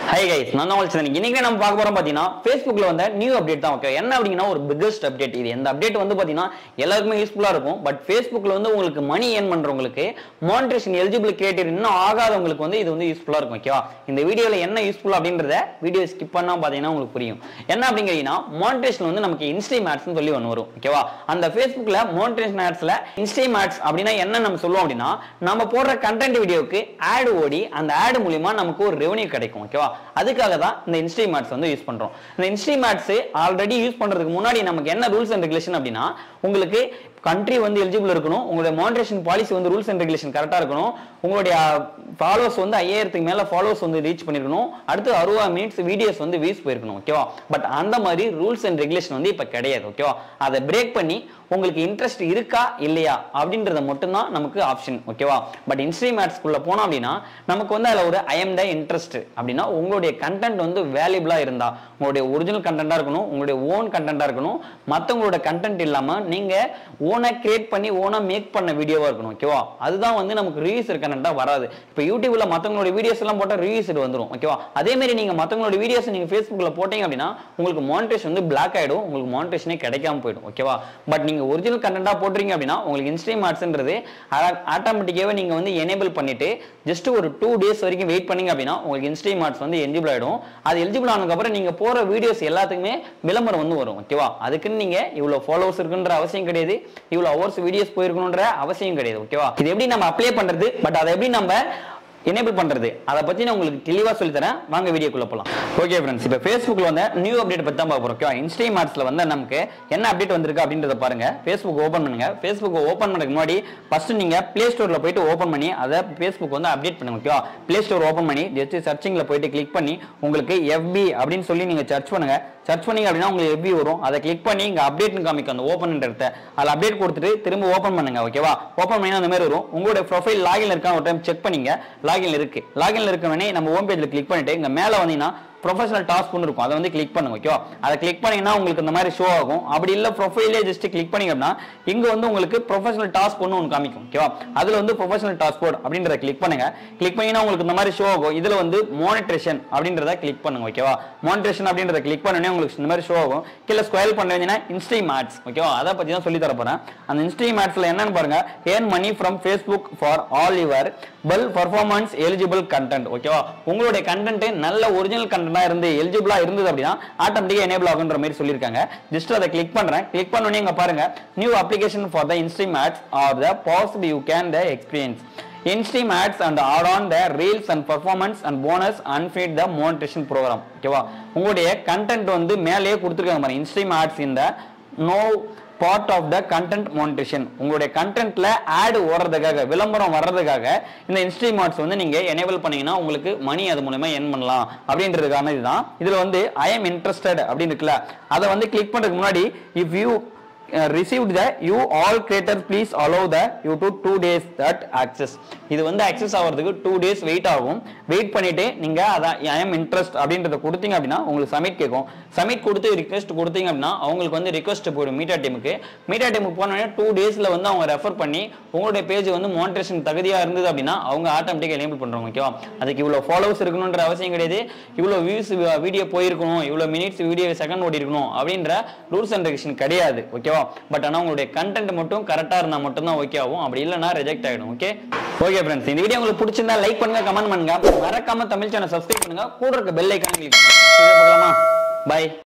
hi guys நான் தான் வச்சு இன்னைக்கு நம்ம பார்க்க போறோம் பார்த்தீங்கன்னா ஃபேஸ்புக்கில் வந்த நியூ அப்டேட் தான் ஓகே என்ன அப்படிங்கன்னா ஒரு பிக்கஸ்ட் அப்டேட் இது இந்த அப்டேட் வந்து பார்த்தீங்கன்னா எல்லாருக்குமே யூஸ்ஃபுல்லாக இருக்கும் பட் ஃபேஸ்புக்கில் வந்து உங்களுக்கு மணி ஏர்ன் பண்ணுறவங்களுக்கு மானிட்டேஷன் எலிஜிபிள் கிரியேட்டர் இன்னும் ஆகாதவங்களுக்கு வந்து இது வந்து யூஸ்ஃபுல்லாக இருக்கும் ஓகேவா இந்த வீடியோவில் என்ன யூஸ்ஃபுல் அப்படின்றத வீடியோ ஸ்கிப் பண்ணா பார்த்தீங்கன்னா உங்களுக்கு புரியும் என்ன அப்படிங்கிறீங்கன்னா மானிட்டேஷன் வந்து நமக்கு இன்ஸ்டீம் ஆட்ஸ்னு சொல்லி ஒன்று வரும் ஓகேவா அந்த ஃபேஸ்புக்கில் மானிட்டேஷன் ஆட்ஸில் இன்ஸ்டீம் ஆட்ஸ் அப்படின்னா என்ன நம்ம சொல்லுவோம் அப்படின்னா நம்ம போடுற கண்டென்ட் வீடியோக்கு ஆட் ஓடி அந்த ஆட் மூலியமா நமக்கு ஒரு ரெவன்யூ கிடைக்கும் ஓகேவா அதுக்காக தான் இந்த இன்ஸ்டீம் ஆட்ஸ் வந்து யூஸ் பண்றோம் இந்த இன்ஸ்டீம் ஆட்ஸ் ஆல்ரெடி யூஸ் பண்றதுக்கு முன்னாடி நமக்கு என்ன ரூல்ஸ் அண்ட் ரெகுலேஷன் அப்படின்னா உங்களுக்கு கண்ட்ரி வந்து எலிஜிபிள் இருக்கணும் உங்களுடைய மானிட்டேஷன் பாலிசி வந்து ரூல்ஸ் அண்ட் ரெகுலேஷன் கரெக்டாக இருக்கணும் உங்களுடைய ஃபாலோவர்ஸ் வந்து ஐயாயிரத்துக்கு மேலே ஃபாலோவர்ஸ் வந்து ரீச் பண்ணிருக்கணும் அடுத்து அறுபது மினிட்ஸ் வீடியோஸ் வந்து வீஸ் போயிருக்கணும் ஓகேவா பட் அந்த மாதிரி ரூல்ஸ் அண்ட் ரெகுலேஷன் வந்து இப்போ கிடையாது ஓகேவா அதை பிரேக் பண்ணி உங்களுக்கு இன்ட்ரெஸ்ட் இருக்கா இல்லையா அப்படின்றத மட்டும்தான் நமக்கு ஆப்ஷன் ஓகேவா பட் இன்ஸ்ட்ரீம் ஆட்ஸ்குள்ள போனோம் அப்படின்னா நமக்கு வந்து அதில் ஒரு ஐ எம் த இன்ட்ரெஸ்ட் அப்படின்னா உங்களுடைய கண்டென்ட் வந்து வேல்யூபிளா இருந்தா உங்களுடைய ஒரிஜினல் கண்டென்ட்டா இருக்கணும் உங்களுடைய ஓன் கண்டென்ட்டா இருக்கணும் மற்றவங்களோட கண்டென்ட் இல்லாம நீங்க ஓனா கிரியேட் பண்ணி ஓனா மேக் பண்ண வீடியோவா இருக்கணும் ஓகேவா அதுதான் வந்து நமக்கு ரிவ்யூஸ் கண்டென்ட்டா வராது இப்போ யூடியூப்ல மற்றவங்களோட வீடியோஸ் எல்லாம் போட்டால் ரிவ்யூஸ் வந்துடும் ஓகேவா அதே மாதிரி நீங்க மற்றவங்களோட வீடியோஸ் நீங்க ஃபேஸ்புக்ல போட்டீங்க அப்படின்னா உங்களுக்கு மானிட்டேஷன் வந்து பிளாக் ஆயிடும் உங்களுக்கு மானிட்டேஷனே கிடைக்காம போயிடும் ஓகேவா பட் நீங்க ஒரிஜினல் கண்டென்ட்டா போடுறீங்க அப்படின்னா உங்களுக்கு இன்ஸ்ட்ரீம் ஆட்ஸ்ன்றது ஆட்டோமேட்டிக்காவே நீங்க வந்து எனேபிள் பண்ணிட்டு ஜஸ்ட் ஒரு டூ டேஸ் வரைக்கும் வெயிட் பண்ணீங்க அப்படின்னா உங்களுக்கு இன்ஸ்ட்ரீம் ஆட்ஸ் வந்து எலிஜிபிள் ஆயிடும் அது எலிஜிபிள் ஆனதுக்கு அப்புறம் நீங்க போற வீடியோஸ் எல்லாத்துக்குமே விளம்பரம் வந்து வரும் ஓகேவா அதுக்குன்னு நீங்க இவ்வளவு ஃபாலோவர்ஸ் இருக்குன்ற அவசியம் கிடையாது இவ்வளவு ஹவர்ஸ் வீடியோஸ் போயிருக்கணுன்ற அவசியம் கிடையாது ஓகேவா இது எப்படி நம்ம அப்ளை பண்றது பட் அதை எப்படி நம்ம எனேபிள் பண்றது அதை பத்தி நான் உங்களுக்கு தெளிவா சொல்லி தரேன் வாங்க வீடியோக்குள்ள போலாம் ஓகே ஃப்ரெண்ட்ஸ் இப்போ ஃபேஸ்புக்ல வந்து நியூ அப்டேட் பத்தி தான் பார்க்க போறோம் ஓகேவா இன்ஸ்டீம் ஆட்ஸ்ல வந்து நமக்கு என்ன அப்டேட் வந்திருக்கு அப்படின்றத பாருங்க ஃபேஸ்புக் ஓபன் பண்ணுங்க ஃபேஸ்புக் ஓபன் பண்ணதுக்கு முன்னாடி ஃபர்ஸ்ட் நீங்க பிளே ஸ்டோர்ல போயிட்டு ஓபன் பண்ணி அதை ஃபேஸ்புக் வந்து அப்டேட் பண்ணுங்க ஓகேவா பிளே ஸ்டோர் ஓபன் பண்ணி ஜஸ்ட் சர்ச்சிங்ல போயிட்டு கிளிக் பண்ணி உங்களுக்கு எஃபி அப்படின்னு சொல்லி நீங்க சர்ச் பண்ணுங்க சர்ச் பண்ணீங்க அப்படின்னா உங்களுக்கு எஃபி வரும் அதை கிளிக் பண்ணி இங்க அப்டேட் காமிக்கும் அந்த ஓப்பன் இடத்த அதில் அப்டேட் கொடுத்துட்டு திரும்ப ஓப்பன் பண்ணுங்க ஓகேவா ஓப்பன் பண்ணி அந்த மாதிரி வரும் உங்களுடைய ப்ரொஃபைல் லாகின் இருக்கா ஒரு டைம் செக் பண்ணீங்க லாகின் இருக்கு லாகின்ல இருக்கவனே நம்ம ஹோம் பேஜ்ல கிளிக் பண்ணிட்டு இங்க மேல வந்தீங்கன்னா ப்ரொஃபஷனல் டாஸ்க் ஒன்று இருக்கும் அதை வந்து கிளிக் பண்ணுங்க ஓகேவா அதை கிளிக் பண்ணீங்கன்னா உங்களுக்கு இந்த மாதிரி ஷோ ஆகும் அப்படி இல்லை ப்ரொஃபைலே ஜஸ்ட் கிளிக் பண்ணீங்க அப்படின்னா இங்க வந்து உங்களுக்கு ப்ரொஃபஷனல் டாஸ்க் ஒன்று ஒன்று காமிக்கும் ஓகேவா அதுல வந்து ப்ரொஃபஷனல் டாஸ்க் போர்ட் அப்படின்றத கிளிக் பண்ணுங்க கிளிக் பண்ணீங்கன்னா உங்களுக்கு இந்த மாதிரி ஷோ ஆகும் இதுல வந்து மானிட்டரேஷன் அப்படின்றத கிளிக் பண்ணுங்க ஓகேவா மானிட்டரேஷன் அப்படின்றத கிளிக் பண்ணனே உங்களுக்கு இந்த மாதிரி ஷோ ஆகும் கீழே ஸ்கொயர் பண்ண வேண்டியனா இன்ஸ்ட்ரீம் ஆட்ஸ் ஓகேவா அதை பத்தி தான் சொல்லி தர போறேன் அந்த இன்ஸ்ட்ரீம் ஆட்ஸ்ல என்னன்னு பாருங்க earn money from Facebook for all your well performance eligible content ஓகேவா உங்களுடைய கண்டென்ட் நல்ல ஒரிஜினல் கண்டென்ட்டா இருந்து எலிஜிபிளா இருந்தது அப்படின்னா ஆட்டோமேட்டிக்கா எனேபிள் ஆகுன்ற மாதிரி சொல்லியிருக்காங்க ஜஸ்ட் அதை கிளிக் பண்றேன் கிளிக் பண்ணோடனே இங்க பாருங்க new application for the instream ads are the possible you can the experience instream ads and ad on the reels and performance and bonus and feed the monetisation program ஓகேவா உங்களுடைய content வந்து மேலேயே கொடுத்துருக்காங்க பாருங்க instream ads இந்த no part of the content monetisation உங்களுடைய கண்டென்ட்ல add ஓடுறதுக்காக விளம்பரம் வர்றதுக்காக இந்த இன்ஸ்ட்ரீம் ஆட்ஸ் வந்து நீங்க எனேபிள் பண்ணீங்கன்னா உங்களுக்கு மணி அது மூலமா என் பண்ணலாம் அப்படின்றதுக்கான இதுதான் இதுல வந்து ஐ எம் இன்ட்ரெஸ்டட் அப்படின்னு இருக்குல்ல அதை வந்து கிளிக் பண்றதுக்கு முன்னாடி if you received the you all creator please allow the you to two days that access இது வந்து ஆக்சஸ் ஆகிறதுக்கு டூ டேஸ் வெயிட் ஆகும் வெயிட் பண்ணிட்டு நீங்க அதான் ஐ எம் இன்ட்ரெஸ்ட் அப்படின்றத கொடுத்தீங்க அப்படின்னா உங்களுக்கு சமிட் கேட்கும் சமிட் கொடுத்து ரிக்வெஸ்ட் கொடுத்தீங்க அப்படின்னா அவங்களுக்கு வந்து ரிக்வெஸ்ட் போயிடும் மீட்டா டீமுக்கு மீட்டா டீமுக்கு போனோடனே டூ டேஸ்ல வந்து அவங்க ரெஃபர் பண்ணி உங்களுடைய பேஜ் வந்து மானிட்டரேஷன் தகுதியா இருந்தது அப்படின்னா அவங்க ஆட்டோமேட்டிக்கா எனேபிள் பண்றாங்க ஓகேவா அதுக்கு இவ்வளவு ஃபாலோவர்ஸ் இருக்கணுன்ற அவசியம் கிடையாது இவ்வளவு வியூஸ் வீடியோ போயிருக்கணும் இவ்வளவு மினிட்ஸ் வீடியோ செகண்ட் ஓடி இருக்கணும் அப்படின்ற ரூல்ஸ் அண்ட் ரெகுலேஷன் கிடையாது ஓகேவா பட் ஆனால் உங்களுடைய கண்டென்ட் மட்டும் கரெக்டாக இருந்தால் மட்டும்தான் ஓகே ஆகும் அப்படி இல்லைனா ரிஜெக்ட் ஆகிடும் ஓகே ஓகே ஃப்ரெண்ட்ஸ் இந்த வீடியோ உங்களுக்கு பிடிச்சிருந்தா லைக் பண்ணுங்க கமெண்ட் பண்ணுங்க மறக்காம தமிழ் சேனல் சப்ஸ்கிரைப் பண்ணுங்க கூட இருக்க பெல் ஐக்கான் கிளிக் பண்ணுங்க பார்க்கலாமா பை